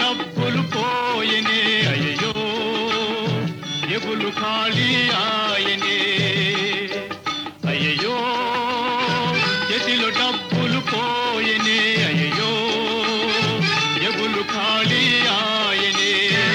డబ్బులు పోయనే అయ్యో ఎగులు ఖాళీ ఆయనే అయ్యో చేతిలో డబ్బులు పోయనే అయ్యో ఎగులు ఖాళీ ఆయనే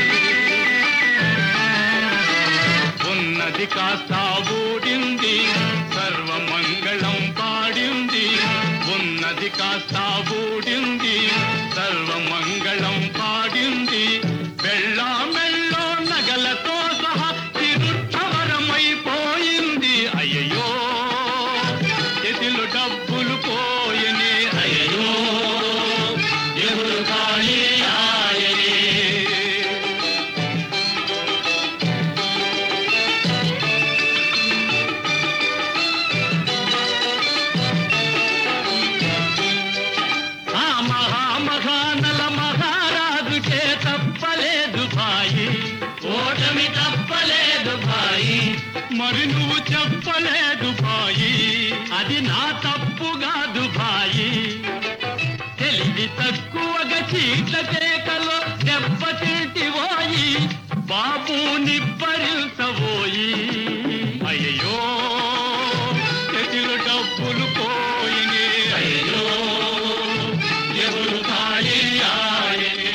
ఉన్నది కాస్త ఊడింది సర్వమంగళం పాడింది ఉన్నది కాస్త ఊడింది సర్వమంగళం పాడింది వెళ్ళా మెళ్ళో నగలతో సహా తిరుక్షవరమైపోయింది అయ్యో చేతిలో డబ్బులు పోయనే అయ్యో ఎవరు ఖాళీ ఆయనే ఆ మహామహానల మహారాజుకే తప్పలేదు భాయి ఓటమి తప్పలేదు భాయి మరి నువ్వు చెప్పలేదు భాయి అది నా తప్పు కాదు భాయి తెలివి తక్కువగా చీట్ల కేకలో దెబ్బతింటి పోయి బాబు నిబ్బరించబోయి అయ్యో చేతిలో డబ్బులు పోయినే అయ్యో ఎవరు ఖాళీ ఆయనే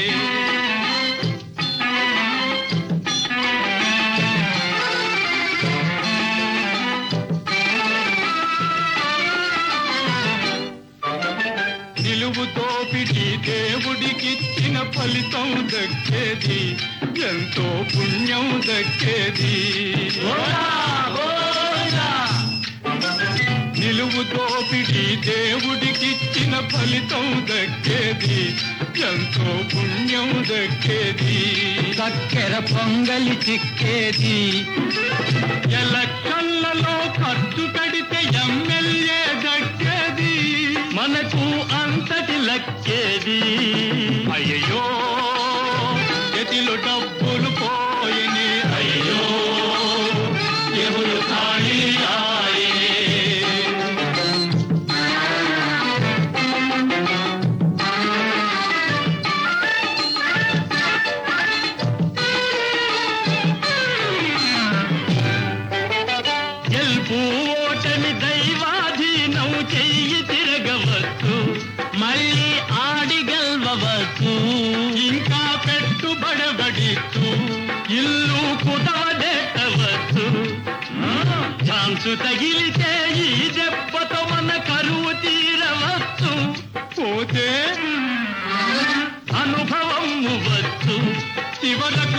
నిలువు తోపిడి దేవుడికిచ్చిన ఫలితం దక్కేది ఎంతో పుణ్యం దక్కేది నిలువు తోపిడి దేవుడికిచ్చిన ఫలితం దక్కేది ఎంతో పుణ్యం దక్కేది చక్కెర పొంగలి చిక్కేది ఎలక్షన్లలో ఖర్చు కడితే ఎమ్మెల్యే దక్కేది మనకు అంతటి లక్కేది అయ్యో చేతిలో డబ్బులు పోయని అయ్యో ఎవరు ఖాళీ ఆయనే గెలుపు ఓటమి దైవాధీనం చెయ్యి తిరగవచ్చు మళ్ళీ ఆడి గెలవచ్చు ఇంకా పెట్టుబడబడిచ్చు ఇల్లు కుదవదెట్టవచ్చు ఛాన్సు తగిలితే ఈ దెబ్బతో మన కరువు తీరవచ్చు పోతే అనుభవం వచ్చు చివరకు